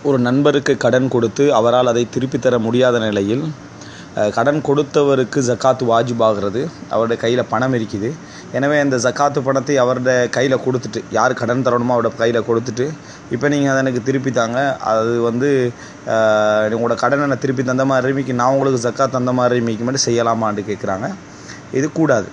ஒரு நண்பருக்கு கடன் கொடுத்து அவரால் அதை திருப்பித் தர முடியாத நிலையில் அஹ், கடன் கொடுத்தவருக்கு ஜக்காத்து வாஜிபாகிறது அவருடைய கையில் பணம் இருக்குது எனவே அந்த ஜக்காத்து பணத்தை அவருடைய கையில் கொடுத்துட்டு யார் கடன் தரணுமோ அவரோட கையில் கொடுத்துட்டு இப்போ நீங்கள் அதை எனக்கு திருப்பி தாங்க அது வந்து அஹ், உங்களோட கடனை நான் திருப்பி தந்த மாதிரி மிக்கி நான் உங்களுக்கு ஜக்காத் தந்த மாதிரி மிக்க மட்டும் செய்யலாமான்னு கேட்குறாங்க இது கூடாது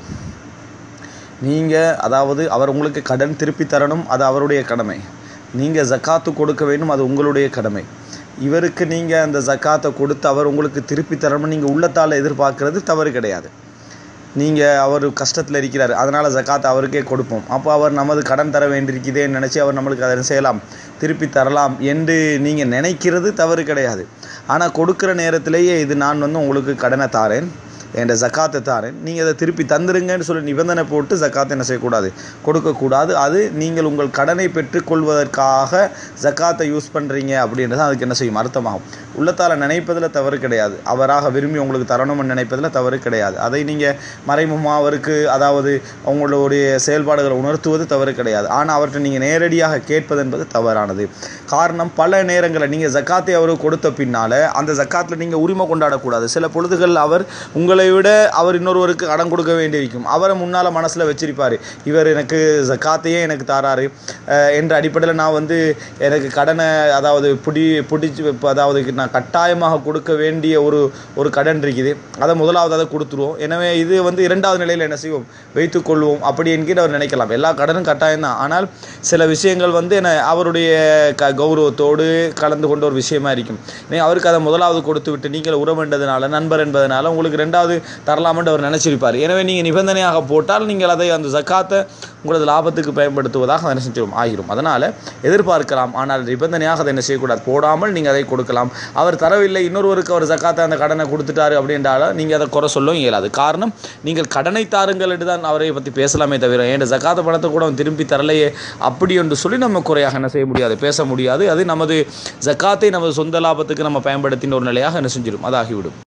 நீங்கள் அதாவது அவர் உங்களுக்கு கடன் திருப்பி தரணும் அது அவருடைய கடமை நீங்கள் ஜக்காத்து கொடுக்க வேண்டும் அது உங்களுடைய கடமை இவருக்கு நீங்கள் அந்த ஜக்காத்தை கொடுத்து அவர் உங்களுக்கு திருப்பி தரணும் நீங்கள் உள்ளத்தால் எதிர்பார்க்கறது தவறு கிடையாது நீங்கள் அவர் கஷ்டத்தில் இருக்கிறார் அதனால் ஜக்காத்தை அவருக்கே கொடுப்போம் அப்போ அவர் நமது கடன் தர வேண்டியிருக்குதேன்னு நினச்சி அவர் நம்மளுக்கு அதை செய்யலாம் திருப்பி தரலாம் என்று நீங்கள் நினைக்கிறது தவறு கிடையாது ஆனால் கொடுக்குற நேரத்திலேயே இது நான் வந்து உங்களுக்கு கடனை தாரேன் என்ற ஜக்காத்தை தாரேன் நீங்கள் அதை திருப்பி தந்துருங்கன்னு சொல்லி நிபந்தனை போட்டு ஜக்காத்தை என்ன செய்யக்கூடாது கொடுக்கக்கூடாது அது நீங்கள் உங்கள் கடனை பெற்றுக்கொள்வதற்காக ஜக்காத்தை யூஸ் பண்ணுறீங்க அப்படின்றது அதுக்கு என்ன செய்யும் அர்த்தமாகும் உள்ளத்தால் நினைப்பதில் தவறு கிடையாது அவராக விரும்பி உங்களுக்கு தரணும்னு நினைப்பதில் தவறு கிடையாது அதை நீங்கள் மறைமுகமாக அவருக்கு அதாவது அவங்களுடைய செயல்பாடுகளை உணர்த்துவது தவறு கிடையாது ஆனால் அவர்கிட்ட நீங்கள் நேரடியாக கேட்பது என்பது தவறானது காரணம் பல நேரங்களில் நீங்கள் ஜக்காத்தை அவருக்கு கொடுத்த பின்னால் அந்த ஜக்காத்தில் நீங்கள் உரிமை கொண்டாடக்கூடாது சில பொழுதுகள் அவர் உங்களை விட அவர் இன்னொருவருக்கு கடன் கொடுக்க வேண்டியிருக்கும் அவரை முன்னால் மனசில் வச்சிருப்பார் இவர் எனக்கு ஜக்காத்தையே எனக்கு தாராரு அஹ் என்ற அடிப்படையில் நான் வந்து எனக்கு கடனை அதாவது பிடி பிடிச்சி அதாவது நான் கட்டாயமாக கொடுக்க வேண்டிய ஒரு ஒரு கடன் இருக்குது அதை முதலாவது அதை கொடுத்துருவோம் எனவே இது வந்து இரண்டாவது நிலையில் என்ன செய்வோம் வைத்துக்கொள்வோம் அப்படி என்கிற அவர் நினைக்கலாம் எல்லா கடனும் கட்டாயம் தான் ஆனால் சில விஷயங்கள் வந்து என்ன அவருடைய க கௌரவத்தோடு கலந்து கொண்ட ஒரு விஷயமா இருக்கும் நீ அவருக்கு அதை முதலாவது கொடுத்து விட்டு நீங்கள் உறவு என்பதனால நண்பர் என்பதனால உங்களுக்கு ரெண்டாவது தரலாமென்று அவர் நினைச்சிருப்பார் எனவே நீங்கள் நிபந்தனையாக போட்டால் நீங்கள் அதை அந்த ஜக்காத்தை உங்களது லாபத்துக்கு பயன்படுத்துவதாக அதை என்ன செஞ்சிடும் ஆகிரும் அதனால் எதிர்பார்க்கலாம் ஆனால் நிபந்தனையாக அதை என்ன செய்யக்கூடாது போடாமல் நீங்கள் அதை கொடுக்கலாம் அவர் தரவில்லை இன்னொருவருக்கு அவர் ஜக்காத்தை அந்த கடனை கொடுத்துட்டாரு அப்படின்றாலும் நீங்கள் அதை குறை சொல்லவும் இயலாது காரணம் நீங்கள் கடனை தாருங்கள் என்று தான் அவரை பற்றி பேசலாமே தவிர ஏன் ஜக்காத்த பணத்தை கூட அவன் திரும்பி தரலையே அப்படி என்று சொல்லி நம்ம குறையாக என்ன செய்ய முடியாது பேச முடியாது அது நமது ஜக்காத்தை நமது சொந்த லாபத்துக்கு நம்ம பயன்படுத்தின ஒரு நிலையாக என்ன செஞ்சிடும் அதாகிவிடும்